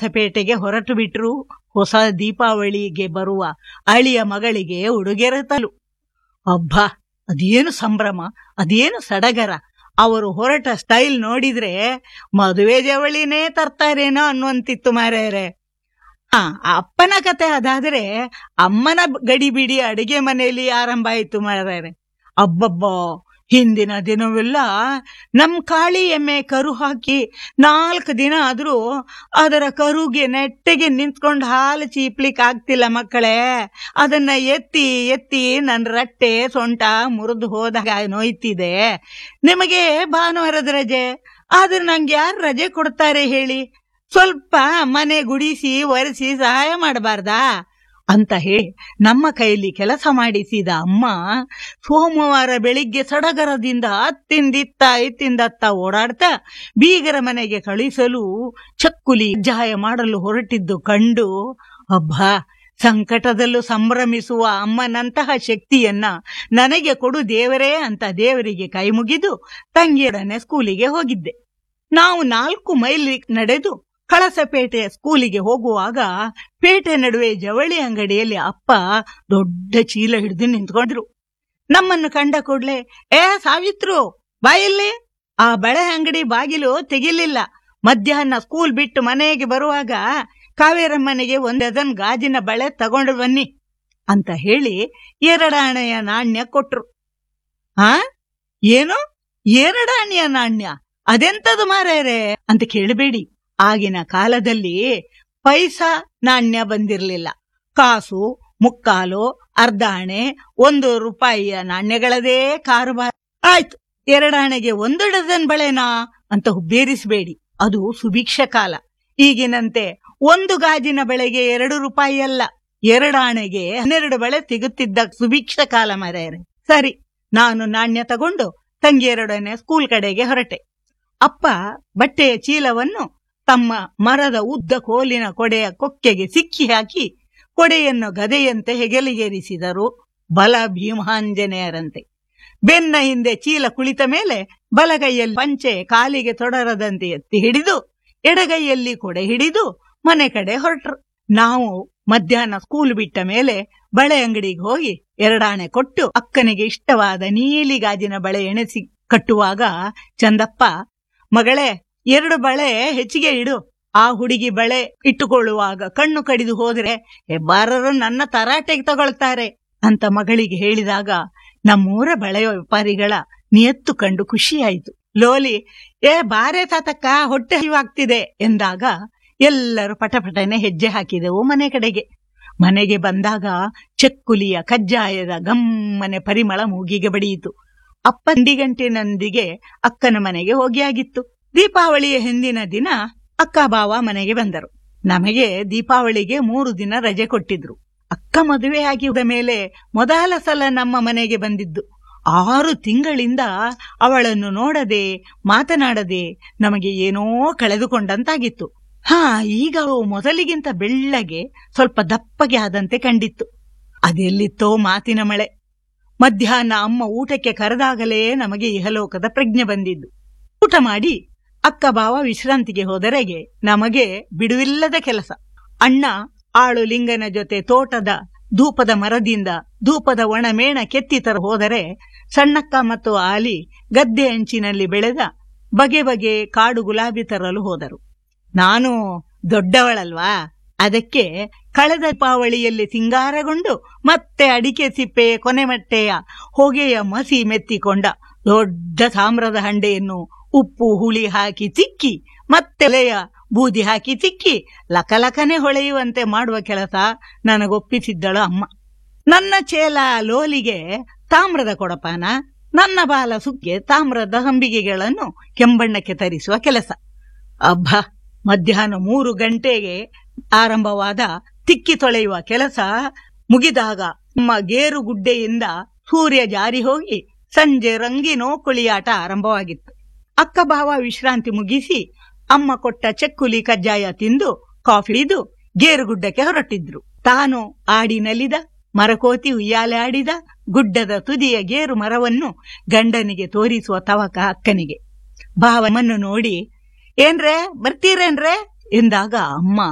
ಕಳಸಪೇಟೆಗೆ ಹೊರಟು ಬಿಟ್ರು ಹೊಸ ದೀಪಾವಳಿಗೆ ಬರುವ ಅಳಿಯ ಮಗಳಿಗೆ ಉಡುಗೆರೆ ತಲು ಅಬ್ಬ ಅದೇನು ಸಂಭ್ರಮ ಅದೇನು ಸಡಗರ ಅವರು ಹೊರಟ ಸ್ಟೈಲ್ ನೋಡಿದ್ರೆ ಮದುವೆ ಜವಳಿನೇ ತರ್ತಾರೇನೋ ಅನ್ನುವಂತಿತ್ತು ಮಾರ್ಯಾರೆ ಹಾ ಅಪ್ಪನ ಕತೆ ಅದಾದ್ರೆ ಅಮ್ಮನ ಗಡಿಬಿಡಿ ಅಡಿಗೆ ಮನೆಯಲ್ಲಿ ಆರಂಭ ಆಯ್ತು ಮಾರ್ಯಾರೆ ಅಬ್ಬಬ್ಬ ಹಿಂದಿನ ದಿನವೆಲ್ಲ ನಮ್ ಕಾಳಿ ಎಮ್ಮೆ ಕರು ಹಾಕಿ ನಾಲ್ಕು ದಿನ ಆದ್ರೂ ಅದರ ಕರುಗೆ ನೆಟ್ಟಗೆ ನಿಂತ್ಕೊಂಡು ಹಾಲು ಚೀಪ್ಲಿಕ್ ಆಗ್ತಿಲ್ಲ ಮಕ್ಕಳೇ ಅದನ್ನ ಎತ್ತಿ ಎತ್ತಿ ನನ್ನ ರಟ್ಟೆ ಸೊಂಟ ಮುರಿದು ಹೋದಾಗ ನೋಯ್ತಿದೆ ನಿಮಗೆ ಭಾನುವಾರದ ರಜೆ ಆದ್ರೆ ನಂಗೆ ಯಾರು ರಜೆ ಕೊಡ್ತಾರೆ ಹೇಳಿ ಸ್ವಲ್ಪ ಮನೆ ಗುಡಿಸಿ ಒರೆಸಿ ಸಹಾಯ ಮಾಡಬಾರ್ದಾ ಅಂತ ಹೇಳಿ ನಮ್ಮ ಕೈಲಿ ಕೆಲಸ ಮಾಡಿಸಿದ ಅಮ್ಮ ಸೋಮವಾರ ಬೆಳಿಗ್ಗೆ ಸಡಗರದಿಂದ ಅತ್ತಿಂದಿತ್ತ ಇತ್ತಿಂದತ್ತ ಓಡಾಡ್ತಾ ಬೀಗರ ಮನೆಗೆ ಕಳಿಸಲು ಚಕ್ಕುಲಿ ಜಾಯ ಮಾಡಲು ಹೊರಟಿದ್ದು ಕಂಡು ಅಬ್ಬಾ ಸಂಕಟದಲ್ಲೂ ಸಂಭ್ರಮಿಸುವ ಅಮ್ಮನಂತಹ ಶಕ್ತಿಯನ್ನ ನನಗೆ ಕೊಡು ದೇವರೇ ಅಂತ ದೇವರಿಗೆ ಕೈ ಮುಗಿದು ತಂಗಿಯೊಡನೆ ಸ್ಕೂಲಿಗೆ ಹೋಗಿದ್ದೆ ನಾವು ನಾಲ್ಕು ಮೈಲ್ ನಡೆದು ಕಳಸಪೇಟೆಯ ಸ್ಕೂಲಿಗೆ ಹೋಗುವಾಗ ಪೇಟೆ ನಡುವೆ ಜವಳಿ ಅಂಗಡಿಯಲ್ಲಿ ಅಪ್ಪ ದೊಡ್ಡ ಚೀಲ ಹಿಡಿದು ನಿಂತ್ಕೊಂಡ್ರು ನಮ್ಮನ್ನು ಕಂಡ ಕೂಡ್ಲೆ ಏ ಸಾವಿತ್ರು ಬಾಯಲ್ಲಿ ಆ ಬಳೆ ಅಂಗಡಿ ಬಾಗಿಲು ತೆಗಿಲಿಲ್ಲ ಮಧ್ಯಾಹ್ನ ಸ್ಕೂಲ್ ಬಿಟ್ಟು ಮನೆಗೆ ಬರುವಾಗ ಕಾವೇರಮ್ಮನಿಗೆ ಒಂದ್ ಡಜನ್ ಗಾಜಿನ ಬಳೆ ತಗೊಂಡು ಬನ್ನಿ ಅಂತ ಹೇಳಿ ಎರಡಾಣೆಯ ನಾಣ್ಯ ಕೊಟ್ರು ಆ ಏನು ಎರಡಾಣೆಯ ನಾಣ್ಯ ಅದೆಂತದು ಮಾರೇರೆ ಅಂತ ಕೇಳಬೇಡಿ ಆಗಿನ ಕಾಲದಲ್ಲಿ ಪೈಸಾ ನಾಣ್ಯ ಬಂದಿರಲಿಲ್ಲ ಕಾಸು ಮುಕ್ಕಾಲು ಅರ್ಧಾಣೆ ಒಂದು ರೂಪಾಯಿಯ ನಾಣ್ಯಗಳದೇ ಕಾರುಬಾರ ಆಯ್ತು ಎರಡಾಣೆಗೆ ಒಂದು ಡಜನ್ ಬಳೆನಾ ಅಂತ ಹುಬ್ಬೇರಿಸಬೇಡಿ ಅದು ಸುಭಿಕ್ಷ ಕಾಲ ಈಗಿನಂತೆ ಒಂದು ಗಾಜಿನ ಬೆಳೆಗೆ ಎರಡು ರೂಪಾಯಿ ಅಲ್ಲ ಎರಡಾಣೆಗೆ ಹನ್ನೆರಡು ಬಳೆ ಸಿಗುತ್ತಿದ್ದ ಸುಭಿಕ್ಷ ಕಾಲ ಮರೆಯರೆ ಸರಿ ನಾನು ನಾಣ್ಯ ತಗೊಂಡು ತಂಗಿಯರೊಡನೆ ಸ್ಕೂಲ್ ಕಡೆಗೆ ಹೊರಟೆ ಅಪ್ಪ ಬಟ್ಟೆಯ ಚೀಲವನ್ನು ತಮ್ಮ ಮರದ ಉದ್ದ ಕೋಲಿನ ಕೊಡೆಯ ಕೊಕ್ಕೆಗೆ ಸಿಕ್ಕಿ ಹಾಕಿ ಕೊಡೆಯನ್ನು ಗದೆಯಂತೆ ಹೆಗಲಿಗೇರಿಸಿದರು ಬಲ ಭೀಮಾಂಜನೇಯರಂತೆ ಬೆನ್ನ ಹಿಂದೆ ಚೀಲ ಕುಳಿತ ಮೇಲೆ ಬಲಗೈಯಲ್ಲಿ ಪಂಚೆ ಕಾಲಿಗೆ ತೊಡರದಂತೆ ಎತ್ತಿ ಹಿಡಿದು ಎಡಗೈಯಲ್ಲಿ ಕೊಡೆ ಹಿಡಿದು ಮನೆ ಕಡೆ ಹೊರಟ್ರು ನಾವು ಮಧ್ಯಾಹ್ನ ಸ್ಕೂಲ್ ಬಿಟ್ಟ ಮೇಲೆ ಬಳೆ ಅಂಗಡಿಗೆ ಹೋಗಿ ಎರಡಾಣೆ ಕೊಟ್ಟು ಅಕ್ಕನಿಗೆ ಇಷ್ಟವಾದ ನೀಲಿ ಗಾಜಿನ ಬಳೆ ಎಣೆಸಿ ಕಟ್ಟುವಾಗ ಚಂದಪ್ಪ ಮಗಳೇ ಎರಡು ಬಳೆ ಹೆಚ್ಚಿಗೆ ಇಡು ಆ ಹುಡುಗಿ ಬಳೆ ಇಟ್ಟುಕೊಳ್ಳುವಾಗ ಕಣ್ಣು ಕಡಿದು ಹೋದ್ರೆ ಹೆಬ್ಬಾರರು ನನ್ನ ತರಾಟೆಗೆ ತಗೊಳ್ತಾರೆ ಅಂತ ಮಗಳಿಗೆ ಹೇಳಿದಾಗ ನಮ್ಮೂರ ಬಳೆ ವ್ಯಾಪಾರಿಗಳ ನಿಯತ್ತು ಕಂಡು ಖುಷಿಯಾಯಿತು ಲೋಲಿ ಏ ಬಾರೆ ತಾತಕ್ಕ ಹೊಟ್ಟೆ ಹರಿವಾಗ್ತಿದೆ ಎಂದಾಗ ಎಲ್ಲರೂ ಪಟಪಟನೆ ಹೆಜ್ಜೆ ಹಾಕಿದೆವು ಮನೆ ಕಡೆಗೆ ಮನೆಗೆ ಬಂದಾಗ ಚಕ್ಕುಲಿಯ ಕಜ್ಜಾಯದ ಗಮ್ಮನೆ ಪರಿಮಳ ಮೂಗಿಗೆ ಬಡಿಯಿತು ಅಪ್ಪಂದಿ ಗಂಟಿನೊಂದಿಗೆ ಅಕ್ಕನ ಮನೆಗೆ ಹೋಗಿಯಾಗಿತ್ತು ದೀಪಾವಳಿಯ ಹಿಂದಿನ ದಿನ ಅಕ್ಕ ಬಾವ ಮನೆಗೆ ಬಂದರು ನಮಗೆ ದೀಪಾವಳಿಗೆ ಮೂರು ದಿನ ರಜೆ ಕೊಟ್ಟಿದ್ರು ಅಕ್ಕ ಮದುವೆ ಆಗಿದ ಮೇಲೆ ಮೊದಲ ಸಲ ನಮ್ಮ ಮನೆಗೆ ಬಂದಿದ್ದು ಆರು ತಿಂಗಳಿಂದ ಅವಳನ್ನು ನೋಡದೆ ಮಾತನಾಡದೆ ನಮಗೆ ಏನೋ ಕಳೆದುಕೊಂಡಂತಾಗಿತ್ತು ಹಾ ಈಗ ಅವಳು ಮೊದಲಿಗಿಂತ ಬೆಳ್ಳಗೆ ಸ್ವಲ್ಪ ದಪ್ಪಗೆ ಆದಂತೆ ಕಂಡಿತ್ತು ಅದೆಲ್ಲಿತ್ತೋ ಮಾತಿನ ಮಳೆ ಮಧ್ಯಾಹ್ನ ಅಮ್ಮ ಊಟಕ್ಕೆ ಕರೆದಾಗಲೇ ನಮಗೆ ಇಹಲೋಕದ ಪ್ರಜ್ಞೆ ಬಂದಿದ್ದು ಊಟ ಮಾಡಿ ಅಕ್ಕ ಬಾವ ವಿಶ್ರಾಂತಿಗೆ ಹೋದರೆಗೆ ನಮಗೆ ಬಿಡುವಿಲ್ಲದ ಕೆಲಸ ಅಣ್ಣ ಆಳು ಲಿಂಗನ ಜೊತೆ ತೋಟದ ಧೂಪದ ಮರದಿಂದ ಧೂಪದ ಒಣಮೇಣ ಕೆತ್ತಿ ತರ ಹೋದರೆ ಸಣ್ಣಕ್ಕ ಮತ್ತು ಆಲಿ ಗದ್ದೆ ಅಂಚಿನಲ್ಲಿ ಬೆಳೆದ ಬಗೆ ಬಗೆ ಕಾಡು ಗುಲಾಬಿ ತರಲು ಹೋದರು ನಾನು ದೊಡ್ಡವಳಲ್ವಾ ಅದಕ್ಕೆ ಕಳೆದ ದೀಪಾವಳಿಯಲ್ಲಿ ಸಿಂಗಾರಗೊಂಡು ಮತ್ತೆ ಅಡಿಕೆ ಸಿಪ್ಪೆ ಕೊನೆಮಟ್ಟೆಯ ಹೊಗೆಯ ಮಸಿ ಮೆತ್ತಿಕೊಂಡ ದೊಡ್ಡ ತಾಮ್ರದ ಹಂಡೆಯನ್ನು ಉಪ್ಪು ಹುಳಿ ಹಾಕಿ ತಿಕ್ಕಿ ಮತ್ತೆ ಎಲೆಯ ಬೂದಿ ಹಾಕಿ ತಿಕ್ಕಿ ಲಕಲಕನೆ ಹೊಳೆಯುವಂತೆ ಮಾಡುವ ಕೆಲಸ ನನಗೊಪ್ಪಿಸಿದ್ದಳು ಅಮ್ಮ ನನ್ನ ಚೇಲ ಲೋಲಿಗೆ ತಾಮ್ರದ ಕೊಡಪಾನ ನನ್ನ ಬಾಲ ಸುಕ್ಕೆ ತಾಮ್ರದ ಹಂಬಿಗೆಗಳನ್ನು ಕೆಂಬಣ್ಣಕ್ಕೆ ತರಿಸುವ ಕೆಲಸ ಅಬ್ಬ ಮಧ್ಯಾಹ್ನ ಮೂರು ಗಂಟೆಗೆ ಆರಂಭವಾದ ತಿಕ್ಕಿ ತೊಳೆಯುವ ಕೆಲಸ ಮುಗಿದಾಗ ನಮ್ಮ ಗೇರು ಗುಡ್ಡೆಯಿಂದ ಸೂರ್ಯ ಜಾರಿ ಹೋಗಿ ಸಂಜೆ ರಂಗಿನೋ ಕುಳಿಯಾಟ ಆರಂಭವಾಗಿತ್ತು ಅಕ್ಕ ಭಾವ ವಿಶ್ರಾಂತಿ ಮುಗಿಸಿ ಅಮ್ಮ ಕೊಟ್ಟ ಚಕ್ಕುಲಿ ಕಜ್ಜಾಯ ತಿಂದು ಕಾಫಿ ಹಿಡಿದು ಗೇರುಗುಡ್ಡಕ್ಕೆ ಹೊರಟಿದ್ರು ತಾನು ಆಡಿ ನಲಿದ ಮರಕೋತಿ ಉಯ್ಯಾಲೆ ಆಡಿದ ಗುಡ್ಡದ ತುದಿಯ ಗೇರು ಮರವನ್ನು ಗಂಡನಿಗೆ ತೋರಿಸುವ ತವಕ ಅಕ್ಕನಿಗೆ ಭಾವನನ್ನು ನೋಡಿ ಏನ್ರೇ ಬರ್ತೀರೇನ್ರೇ ಎಂದಾಗ ಅಮ್ಮ